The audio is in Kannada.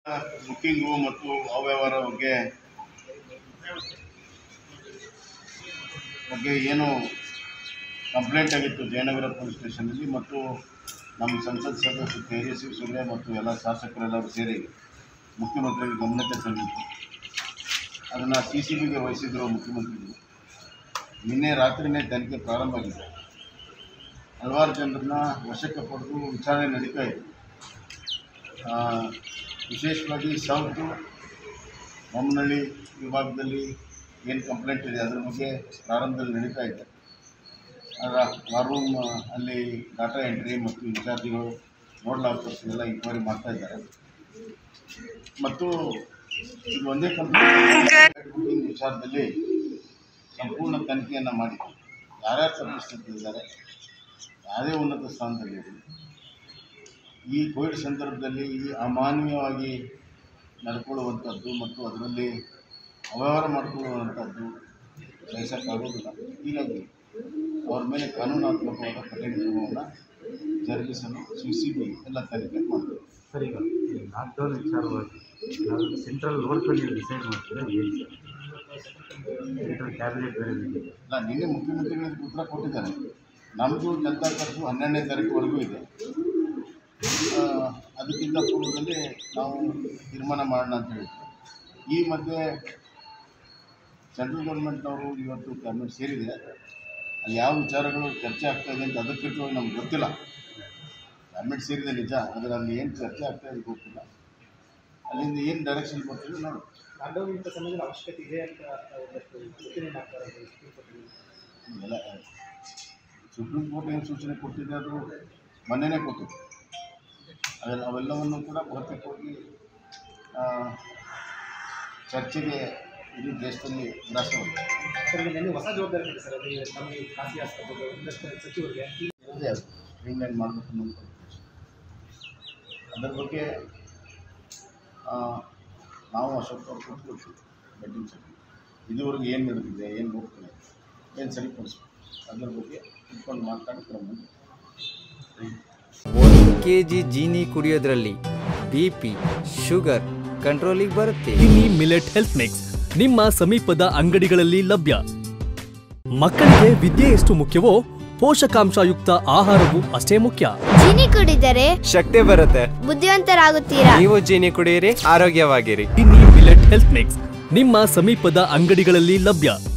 ಬುಕ್ಕಿಂಗು ಮತ್ತು ಅವ್ಯವಹಾರ ಬಗ್ಗೆ ಬಗ್ಗೆ ಏನು ಕಂಪ್ಲೇಂಟ್ ಆಗಿತ್ತು ಜಯನಗರ ಪೊಲೀಸ್ ಸ್ಟೇಷನಲ್ಲಿ ಮತ್ತು ನಮ್ಮ ಸಂಸತ್ ಸದಸ್ಯರು ತೇಜಸ್ವಿ ಸೂರ್ಯ ಮತ್ತು ಎಲ್ಲ ಶಾಸಕರೆಲ್ಲರೂ ಸೇರಿ ಮುಖ್ಯಮಂತ್ರಿಗೆ ಗಮನಕ್ಕೆ ತಂದಿತ್ತು ಅದನ್ನು ಸಿ ಸಿ ಬಿಗೆ ವಹಿಸಿದ್ರು ಮುಖ್ಯಮಂತ್ರಿಗಳು ನಿನ್ನೆ ರಾತ್ರಿನೇ ತನಿಖೆ ಪ್ರಾರಂಭ ಆಗಿದೆ ಹಲವಾರು ಜನರನ್ನ ವಶಕ್ಕೆ ಪಡೆದು ವಿಚಾರಣೆ ನಡೀತಾ ಇದೆ ಆ, ವಿಶೇಷವಾಗಿ ಸೌತು ಬೊಮ್ಮನಹಳ್ಳಿ ವಿಭಾಗದಲ್ಲಿ ಏನು ಕಂಪ್ಲೇಂಟ್ ಇದೆ ಅದ್ರ ಬಗ್ಗೆ ಪ್ರಾರಂಭದಲ್ಲಿ ನಡೀತಾ ಇದೆ ಆಗ ವಾರ್ ರೂಮ್ ಅಲ್ಲಿ ಡಾಟಾ ಎಂಟ್ರಿ ಮತ್ತು ಇನ್ಚಾರ್ಜಿಗಳು ನೋಡಲ್ ಆಫೀಸರ್ಸ್ ಎಲ್ಲ ಇನ್ಕ್ವೈರಿ ಮಾಡ್ತಾ ಇದ್ದಾರೆ ಮತ್ತು ಇದು ಒಂದೇ ಕಂಪ್ಲೇಂಟ್ ಬುಕ್ಕಿಂಗ್ ವಿಚಾರದಲ್ಲಿ ಸಂಪೂರ್ಣ ತನಿಖೆಯನ್ನು ಮಾಡಿ ಯಾರ್ಯಾರು ತಪ್ಪಿಸ್ತಿದ್ದಾರೆ ಯಾವುದೇ ಉನ್ನತ ಸ್ಥಾನದಲ್ಲಿರಲಿ ಈ ಕೋವಿಡ್ ಸಂದರ್ಭದಲ್ಲಿ ಈ ಅಮಾನವೀಯವಾಗಿ ನಡ್ಕೊಳ್ಳುವಂಥದ್ದು ಮತ್ತು ಅದರಲ್ಲಿ ಅವ್ಯವಹಾರ ಮಾಡಿಕೊಳ್ಳುವಂಥದ್ದು ಸಹಿಸೋಕ್ಕಾಗೋದಿಲ್ಲ ಹೀಗಾಗಿ ಅವ್ರ ಮೇಲೆ ಕಾನೂನಾತ್ಮಕವಾದ ಕಠಿಣ ಕ್ರಮವನ್ನು ಜರುಗಿಸಲು ಸಿ ಸಿ ಬಿ ಎಲ್ಲ ತನಿಖೆ ಮಾಡ್ತಾರೆ ಸರ್ ಈಗ ಈ ಲಾಕ್ಡೌನ್ ವಿಚಾರವಾಗಿ ನಾವು ಸೆಂಟ್ರಲ್ ನೋಡ್ಕೊಂಡು ನೀವು ಡಿಸೈಡ್ ಮಾಡ್ತೀರಾ ಏನು ಸರ್ ಸೆಂಟ್ರಲ್ ಕ್ಯಾಬಿನೆಟ್ ಬೇರೆ ಇದೆ ಇಲ್ಲ ನಿನ್ನೆ ಮುಖ್ಯಮಂತ್ರಿಗಳಿಗೆ ಉತ್ತರ ಕೊಟ್ಟಿದ್ದಾರೆ ನಮ್ಮದು ಜನತಾ ಕರ್ಫ್ಯೂ ಹನ್ನೆರಡನೇ ತಾರೀಕುವರೆಗೂ ಇದೆ ಆ, ಅದಕ್ಕಿಂತ ಪೂರ್ವದಲ್ಲಿ ನಾವು ತೀರ್ಮಾನ ಮಾಡೋಣ ಅಂತ ಹೇಳಿದ್ರು ಈ ಮಧ್ಯೆ ಸೆಂಟ್ರಲ್ ಗೌರ್ಮೆಂಟ್ನವರು ಇವತ್ತು ಕ್ಯಾಬಿನೆಟ್ ಸೇರಿದೆ ಅಲ್ಲಿ ಯಾವ ವಿಚಾರಗಳು ಚರ್ಚೆ ಆಗ್ತಾ ಇದೆ ಅಂತ ಅದಕ್ಕಿಂತವಾಗಿ ನಮ್ಗೆ ಗೊತ್ತಿಲ್ಲ ಕ್ಯಾಬಿನೆಟ್ ಸೇರಿದೆ ನಿಜ ಆದರೆ ಅಲ್ಲಿ ಏನು ಚರ್ಚೆ ಆಗ್ತಾ ಇದೆ ಗೊತ್ತಿಲ್ಲ ಅಲ್ಲಿಂದ ಏನು ಡೈರೆಕ್ಷನ್ ಬರ್ತೀವಿ ನೋಡಿ ಲಾಕ್ಡೌನ್ ಇಂಥ ಸಮಯದಲ್ಲಿ ಅವಶ್ಯಕತೆ ಇದೆ ಅಂತ ಒಂದಷ್ಟು ಸೂಚನೆ ಮಾಡ್ತಾರೆ ಸುಪ್ರೀಂ ಕೋರ್ಟಲ್ಲಿ. ಎಲ್ಲ ಸುಪ್ರೀಂ ಕೋರ್ಟ್ ಏನು ಸೂಚನೆ ಕೊಟ್ಟಿದೆ ಅದು ಮೊನ್ನೆನೇ ಕೊಟ್ಟಿದೆ ಅದೆಲ್ಲ ಅವೆಲ್ಲವನ್ನು ಕೂಡ ಬಹುತೇಕ ಹೋಗಿ ಆ, ಚರ್ಚೆಗೆ ಇಡೀ ದೇಶದಲ್ಲಿ ಗ್ರಾಸವಾಗಿದೆ ಸರ್ ಈಗ ನೆನ್ನೆ ಹೊಸ ಜವಾಬ್ದಾರಿ ಇದೆ ಸರ್ ಅದು ನಮಗೆ ಖಾಸಗಿ ಆಸ್ಪತ್ರೆಗಳು ಒಂದಷ್ಟು ಸಚಿವರಿಗೆ ಇರೋದೇ ಅದು ಸ್ಟ್ರೀಮ್ಲೈನ್ ಮಾಡಬೇಕು ಅನ್ನೋ ಉದ್ದೇಶ. ಅದರ ಬಗ್ಗೆ ಆ, ನಾವು ಅಶೋಕ್ ಅವ್ರು ಕೊಟ್ಕೊಳ್ತೀವಿ ಬೆಡ್ಡಿಂಗ್ ಸರಿ ಇದುವರೆಗೆ ಏನು ನಡೆದಿದೆ ಏನು ನೋಡ್ತಾರೆ ಏನು ಸರಿಪಡಿಸ್ಬೇಕು ಅದ್ರ ಬಗ್ಗೆ ಕುತ್ಕೊಂಡು ಮಾತಾಡಿ ಕ್ರಮ ಒಂದು ಕೆ ಜಿ ಜೀನಿ ಕುಡಿಯೋದ್ರಲ್ಲಿ ಬಿ ಪಿ ಶುಗರ್ ಕಂಟ್ರೋಲಿಗೆ ಬರುತ್ತೆ ಕಿನಿ ಮಿಲೆಟ್ ಹೆಲ್ತ್ ಮಿಕ್ಸ್ ನಿಮ್ಮ ಸಮೀಪದ ಅಂಗಡಿಗಳಲ್ಲಿ ಲಭ್ಯ ಮಕ್ಕಳಿಗೆ ವಿದ್ಯೆ ಎಷ್ಟು ಮುಖ್ಯವೋ ಪೋಷಕಾಂಶಯುಕ್ತ ಆಹಾರವೂ ಅಷ್ಟೇ ಮುಖ್ಯ ಜೀನಿ ಕುಡಿದರೆ ಶಕ್ತಿ ಬರುತ್ತೆ ಬುದ್ಧಿವಂತರಾಗುತ್ತೀರಾ ನೀವು ಜೀನಿ ಕುಡಿಯಿರಿ ಆರೋಗ್ಯವಾಗಿರಿ ಕಿನಿ ಮಿಲೆಟ್ ಹೆಲ್ತ್ ಮಿಕ್ಸ್ ನಿಮ್ಮ ಸಮೀಪದ ಅಂಗಡಿಗಳಲ್ಲಿ ಲಭ್ಯ